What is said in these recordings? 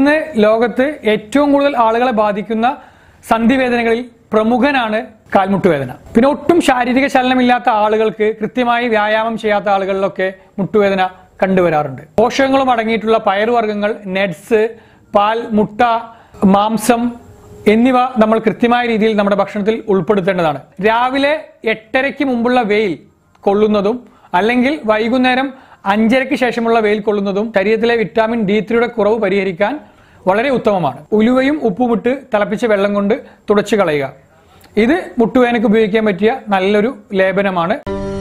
ഇന്ന് ലോകത്ത് ഏറ്റവും കൂടുതൽ ആളുകളെ ബാധിക്കുന്ന സന്ധിവേദനകളിൽ പ്രമുഖനാണ് കാൽമുട്ടുവേദന പിന്നെ ഒട്ടും ശാരീരിക ചലനമില്ലാത്ത ആളുകൾക്ക് കൃത്യമായി വ്യായാമം ചെയ്യാത്ത ആളുകളിലൊക്കെ മുട്ടുവേദന കണ്ടുവരാറുണ്ട് പോഷകങ്ങളും അടങ്ങിയിട്ടുള്ള പയറുവർഗ്ഗങ്ങൾ നെറ്റ്സ് പാൽ മുട്ട മാംസം എന്നിവ നമ്മൾ കൃത്യമായ രീതിയിൽ നമ്മുടെ ഭക്ഷണത്തിൽ ഉൾപ്പെടുത്തേണ്ടതാണ് രാവിലെ എട്ടരയ്ക്ക് മുമ്പുള്ള വെയിൽ കൊള്ളുന്നതും അല്ലെങ്കിൽ വൈകുന്നേരം അഞ്ചരയ്ക്ക് ശേഷമുള്ള വെയിൽ കൊള്ളുന്നതും ശരീരത്തിലെ വിറ്റാമിൻ ഡി ത്രീയുടെ കുറവ് പരിഹരിക്കാൻ വളരെ ഉത്തമമാണ് ഉലുവയും ഉപ്പുമിട്ട് തിളപ്പിച്ച വെള്ളം കൊണ്ട് തുടച്ചു കളയുക ഇത് മുട്ടുവേനക്ക് ഉപയോഗിക്കാൻ പറ്റിയ നല്ലൊരു ലേപനമാണ്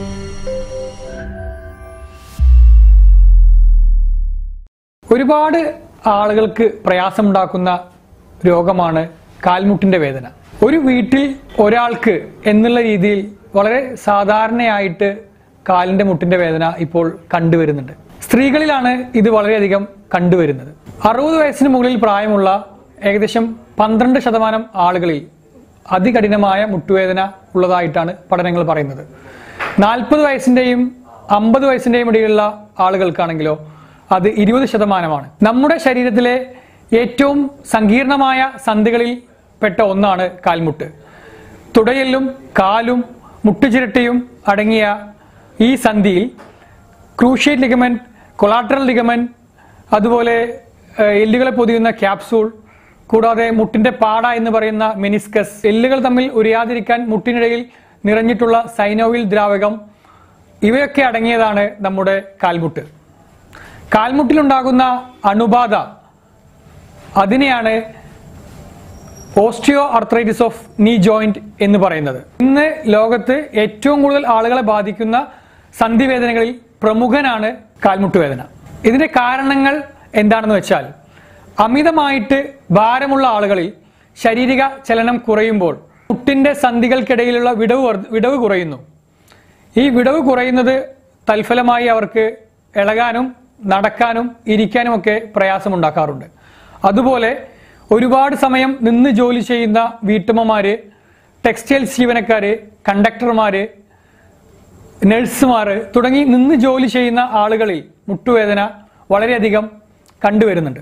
ഒരുപാട് ആളുകൾക്ക് പ്രയാസമുണ്ടാക്കുന്ന രോഗമാണ് കാൽമുട്ടിന്റെ വേദന ഒരു വീട്ടിൽ ഒരാൾക്ക് എന്നുള്ള രീതിയിൽ വളരെ സാധാരണയായിട്ട് കാലിന്റെ മുട്ടിന്റെ വേദന ഇപ്പോൾ കണ്ടുവരുന്നുണ്ട് സ്ത്രീകളിലാണ് ഇത് വളരെയധികം കണ്ടുവരുന്നത് അറുപത് വയസ്സിന് മുകളിൽ പ്രായമുള്ള ഏകദേശം പന്ത്രണ്ട് ശതമാനം ആളുകളിൽ അതികഠിനമായ മുട്ടുവേദന ഉള്ളതായിട്ടാണ് പഠനങ്ങൾ പറയുന്നത് നാൽപ്പത് വയസ്സിന്റെയും അമ്പത് വയസ്സിന്റെയും ഇടയിലുള്ള ആളുകൾക്കാണെങ്കിലോ അത് ഇരുപത് ശതമാനമാണ് നമ്മുടെ ശരീരത്തിലെ ഏറ്റവും സങ്കീർണമായ സന്ധികളിൽ പെട്ട ഒന്നാണ് കാൽമുട്ട് തുടയെല്ലും കാലും മുട്ടുചിരട്ടയും അടങ്ങിയ ഈ സന്ധിയിൽ ക്രൂഷ്യേറ്റ് ലിഗമെന്റ് കൊളാട്രൽ ലിഗമെന്റ് അതുപോലെ ഏഹ്, എല്ലുകളെ പൊതിയുന്ന ക്യാപ്സൂൾ കൂടാതെ മുട്ടിന്റെ പാട എന്ന് പറയുന്ന മെനിസ്കസ് എല്ലുകൾ തമ്മിൽ ഉരയാതിരിക്കാൻ മുട്ടിനിടയിൽ നിറഞ്ഞിട്ടുള്ള സൈനോവിൽ ദ്രാവകം ഇവയൊക്കെ അടങ്ങിയതാണ് നമ്മുടെ കാൽമുട്ട് കാൽമുട്ടിലുണ്ടാകുന്ന അണുബാധ അതിനെയാണ് osteoarthritis of knee joint എന്ന് പറയുന്നത് ഇന്ന് ലോകത്ത് ഏറ്റവും കൂടുതൽ ആളുകളെ ബാധിക്കുന്ന സന്ധിവേദനകളിൽ പ്രമുഖനാണ് കാൽമുട്ടുവേദന ഇതിന്റെ കാരണങ്ങൾ എന്താണെന്ന് വെച്ചാൽ അമിതമായിട്ട് ഭാരമുള്ള ആളുകളിൽ ശാരീരിക ചലനം കുറയുമ്പോൾ മുട്ടിന്റെ സന്ധികൾക്കിടയിലുള്ള വിടവ് വർദ്ധ- വിടവ് കുറയുന്നു ഈ വിടവ് കുറയുന്നത് തൽഫലമായി അവർക്ക് ഇളകാനും നടക്കാനും ഇരിക്കാനും ഒക്കെ പ്രയാസമുണ്ടാക്കാറുണ്ട് അതുപോലെ ഒരുപാട് സമയം നിന്ന് ജോലി ചെയ്യുന്ന വീട്ടമ്മമാര് ടെക്സ്റ്റൈൽസ് ജീവനക്കാര് കണ്ടക്ടർമാര് നഴ്സുമാർ തുടങ്ങി നിന്ന് ജോലി ചെയ്യുന്ന ആളുകളിൽ മുട്ടുവേദന വളരെയധികം കണ്ടുവരുന്നുണ്ട്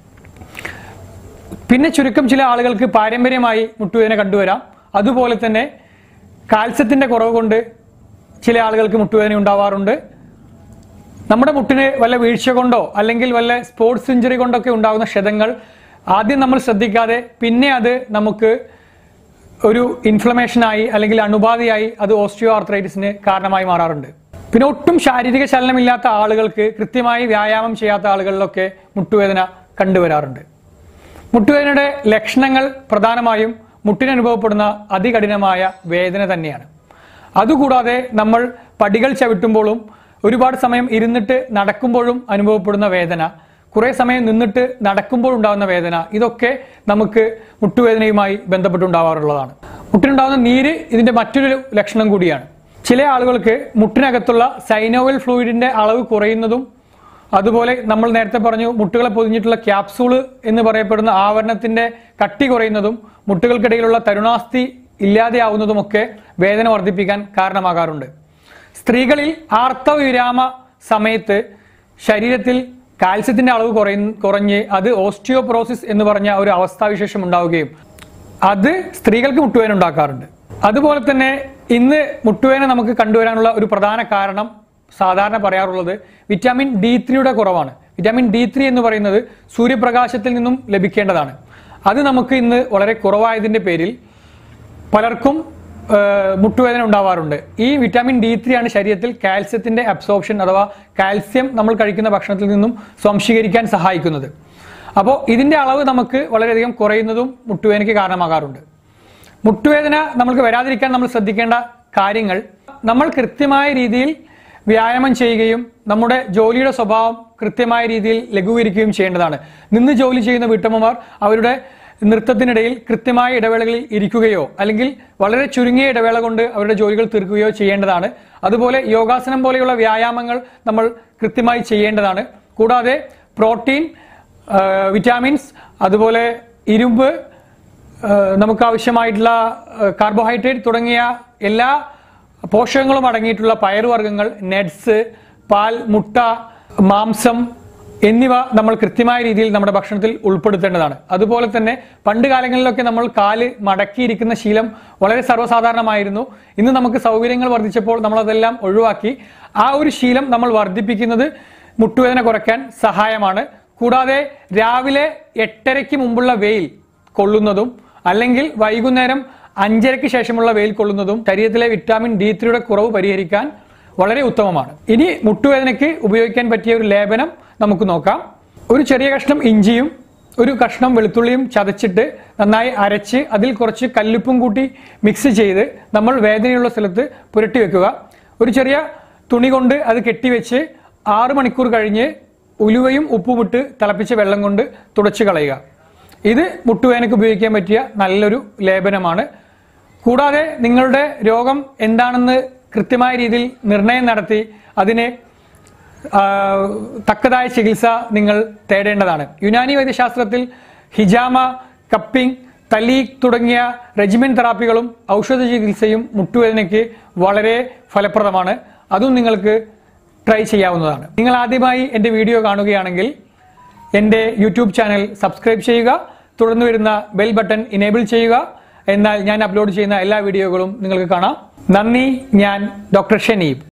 പിന്നെ ചുരുക്കം ചില ആളുകൾക്ക് പാരമ്പര്യമായി മുട്ടുവേദന കണ്ടുവരാം അതുപോലെ തന്നെ കാൽസ്യത്തിന്റെ കുറവ് കൊണ്ട് ചില ആളുകൾക്ക് മുട്ടുവേദന ഉണ്ടാവാറുണ്ട് നമ്മുടെ മുട്ടിന് വല്ല വീഴ്ച കൊണ്ടോ അല്ലെങ്കിൽ വല്ല സ്പോർട്സ് ഇഞ്ചുറി കൊണ്ടൊക്കെ ഉണ്ടാകുന്ന ക്ഷതങ്ങൾ ആദ്യം നമ്മൾ ശ്രദ്ധിക്കാതെ പിന്നെ അത് നമുക്ക് ഒരു ഇൻഫ്ലമേഷനായി അല്ലെങ്കിൽ അണുബാധയായി അത് ഓസ്റ്റിയോ ആർത്രൈറ്റിസിന് കാരണമായി മാറാറുണ്ട് പിന്നെ ഒട്ടും ശാരീരിക ചലനമില്ലാത്ത ആളുകൾക്ക് കൃത്യമായി വ്യായാമം ചെയ്യാത്ത ആളുകളിലൊക്കെ മുട്ടുവേദന കണ്ടുവരാറുണ്ട് മുട്ടുവേദനയുടെ ലക്ഷണങ്ങൾ പ്രധാനമായും മുട്ടിന് അനുഭവപ്പെടുന്ന അതികഠിനമായ വേദന തന്നെയാണ് അതുകൂടാതെ നമ്മൾ പടികൾ ചവിട്ടുമ്പോഴും ഒരുപാട് സമയം ഇരുന്നിട്ട് നടക്കുമ്പോഴും അനുഭവപ്പെടുന്ന വേദന കുറെ സമയം നിന്നിട്ട് നടക്കുമ്പോൾ ഉണ്ടാകുന്ന വേദന ഇതൊക്കെ നമുക്ക് മുട്ടുവേദനയുമായി ബന്ധപ്പെട്ടുണ്ടാവാറുള്ളതാണ് മുട്ടിനുണ്ടാകുന്ന നീര് ഇതിന്റെ മറ്റൊരു ലക്ഷണം കൂടിയാണ് ചില ആളുകൾക്ക് മുട്ടിനകത്തുള്ള സൈനോവൽ ഫ്ലൂയിഡിന്റെ അളവ് കുറയുന്നതും അതുപോലെ നമ്മൾ നേരത്തെ പറഞ്ഞു മുട്ടുകളെ പൊതിഞ്ഞിട്ടുള്ള ക്യാപ്സൂള് എന്ന് പറയപ്പെടുന്ന ആവരണത്തിന്റെ കട്ടി കുറയുന്നതും മുട്ടുകൾക്കിടയിലുള്ള തരുണാസ്ഥി ഇല്ലാതെയാവുന്നതുമൊക്കെ വേദന വർദ്ധിപ്പിക്കാൻ കാരണമാകാറുണ്ട് സ്ത്രീകളിൽ ആർത്തവ വിരാമ സമയത്ത് ശരീരത്തിൽ കാൽസ്യത്തിന്റെ അളവ് കുറയ കുറഞ്ഞ് അത് ഓസ്റ്റിയോപ്രോസിസ് എന്ന് പറഞ്ഞ ഒരു അവസ്ഥാവിശേഷം ഉണ്ടാവുകയും അത് സ്ത്രീകൾക്ക് മുട്ടുവേദന ഉണ്ടാക്കാറുണ്ട് അതുപോലെ തന്നെ ഇന്ന് മുട്ടുവേദന നമുക്ക് കണ്ടുവരാനുള്ള ഒരു പ്രധാന കാരണം സാധാരണ പറയാറുള്ളത് വിറ്റാമിൻ ഡി ത്രീയുടെ കുറവാണ് വിറ്റാമിൻ ഡി ത്രീ എന്ന് പറയുന്നത് സൂര്യപ്രകാശത്തിൽ നിന്നും ലഭിക്കേണ്ടതാണ് അത് നമുക്ക് ഇന്ന് വളരെ കുറവായതിന്റെ പേരിൽ പലർക്കും ആ, മുട്ടുവേദന ഉണ്ടാവാറുണ്ട് ഈ വിറ്റാമിൻ ഡി ത്രീ ആണ് ശരീരത്തിൽ കാൽസ്യത്തിന്റെ അബ്സോർപ്ഷൻ അഥവാ കാൽസ്യം നമ്മൾ കഴിക്കുന്ന ഭക്ഷണത്തിൽ നിന്നും സ്വാംശീകരിക്കാൻ സഹായിക്കുന്നത് അപ്പോൾ ഇതിന്റെ അളവ് നമുക്ക് വളരെയധികം കുറയുന്നതും മുട്ടുവേദനയ്ക്ക് കാരണമാകാറുണ്ട് മുട്ടുവേദന നമ്മൾക്ക് വരാതിരിക്കാൻ നമ്മൾ ശ്രദ്ധിക്കേണ്ട കാര്യങ്ങൾ നമ്മൾ കൃത്യമായ രീതിയിൽ വ്യായാമം ചെയ്യുകയും നമ്മുടെ ജോലിയുടെ സ്വഭാവം കൃത്യമായ രീതിയിൽ ലഘൂകരിക്കുകയും ചെയ്യേണ്ടതാണ് നിന്ന് ജോലി ചെയ്യുന്ന വീട്ടമ്മമാർ അവരുടെ നൃത്തത്തിനിടയിൽ കൃത്യമായ ഇടവേളകളിൽ ഇരിക്കുകയോ അല്ലെങ്കിൽ വളരെ ചുരുങ്ങിയ ഇടവേള കൊണ്ട് അവരുടെ ജോലികൾ തീർക്കുകയോ ചെയ്യേണ്ടതാണ് അതുപോലെ യോഗാസനം പോലെയുള്ള വ്യായാമങ്ങൾ നമ്മൾ കൃത്യമായി ചെയ്യേണ്ടതാണ് കൂടാതെ പ്രോട്ടീൻ വിറ്റാമിൻസ് അതുപോലെ ഇരുമ്പ് ഏഹ് നമുക്ക് ആവശ്യമായിട്ടുള്ള ഏഹ് കാർബോഹൈഡ്രേറ്റ് തുടങ്ങിയ എല്ലാ പോഷകങ്ങളും അടങ്ങിയിട്ടുള്ള പയറുവർഗ്ഗങ്ങൾ നെറ്റ്സ് പാൽ മുട്ട മാംസം എന്നിവ നമ്മൾ കൃത്യമായ രീതിയിൽ നമ്മുടെ ഭക്ഷണത്തിൽ ഉൾപ്പെടുത്തേണ്ടതാണ് അതുപോലെ തന്നെ പണ്ട് കാലങ്ങളിലൊക്കെ നമ്മൾ കാല് മടക്കിയിരിക്കുന്ന ശീലം വളരെ സർവ്വസാധാരണമായിരുന്നു ഇന്ന് നമുക്ക് സൗകര്യങ്ങൾ വർദ്ധിച്ചപ്പോൾ നമ്മൾ അതെല്ലാം ഒഴിവാക്കി ആ ഒരു ശീലം നമ്മൾ വർദ്ധിപ്പിക്കുന്നത് മുട്ടുവേദന കുറയ്ക്കാൻ സഹായമാണ് കൂടാതെ രാവിലെ എട്ടരയ്ക്ക് മുമ്പുള്ള വെയിൽ കൊള്ളുന്നതും അല്ലെങ്കിൽ വൈകുന്നേരം അഞ്ചരയ്ക്ക് ശേഷമുള്ള വെയിൽ കൊള്ളുന്നതും ശരീരത്തിലെ വിറ്റാമിൻ ഡി ത്രീയുടെ കുറവ് പരിഹരിക്കാൻ വളരെ ഉത്തമമാണ് ഇനി മുട്ടുവേദനയ്ക്ക് ഉപയോഗിക്കാൻ പറ്റിയ ഒരു ലേപനം നമുക്ക് നോക്കാം ഒരു ചെറിയ കഷ്ണം ഇഞ്ചിയും ഒരു കഷ്ണം വെളുത്തുള്ളിയും ചതച്ചിട്ട് നന്നായി അരച്ച് അതിൽ കുറച്ച് കല്ലുപ്പും കൂട്ടി മിക്സ് ചെയ്ത് നമ്മൾ വേദനയുള്ള സ്ഥലത്ത് പുരട്ടി വെക്കുക ഒരു ചെറിയ തുണി കൊണ്ട് അത് കെട്ടിവെച്ച് ആറ് മണിക്കൂർ കഴിഞ്ഞ് ഉലുവയും ഉപ്പുമിട്ട് തിളപ്പിച്ച വെള്ളം കൊണ്ട് തുടച്ചു കളയുക ഇത് മുട്ടുവേദനയ്ക്ക് ഉപയോഗിക്കാൻ പറ്റിയ നല്ലൊരു ലേപനമാണ് കൂടാതെ നിങ്ങളുടെ രോഗം എന്താണെന്ന് കൃത്യമായ രീതിയിൽ നിർണയം നടത്തി അതിന് ആ, തക്കതായ ചികിത്സ നിങ്ങൾ തേടേണ്ടതാണ് യുനാനി വൈദ്യശാസ്ത്രത്തിൽ ഹിജാമ കപ്പിംഗ് തലീഖ് തുടങ്ങിയ റെജിമെൻ തെറാപ്പികളും ഔഷധ ചികിത്സയും മുട്ടുവേദനയ്ക്ക് വളരെ ഫലപ്രദമാണ് അതും നിങ്ങൾക്ക് ട്രൈ ചെയ്യാവുന്നതാണ് നിങ്ങൾ ആദ്യമായി എൻ്റെ വീഡിയോ കാണുകയാണെങ്കിൽ എൻ്റെ യൂട്യൂബ് ചാനൽ സബ്സ്ക്രൈബ് ചെയ്യുക തുടർന്ന് വരുന്ന ബെൽ ബട്ടൺ ഇനേബിൾ ചെയ്യുക എന്നാൽ ഞാൻ അപ്ലോഡ് ചെയ്യുന്ന എല്ലാ വീഡിയോകളും നിങ്ങൾക്ക് കാണാം നന്ദി ഞാൻ ഡോക്ടർ ഷെനീബ്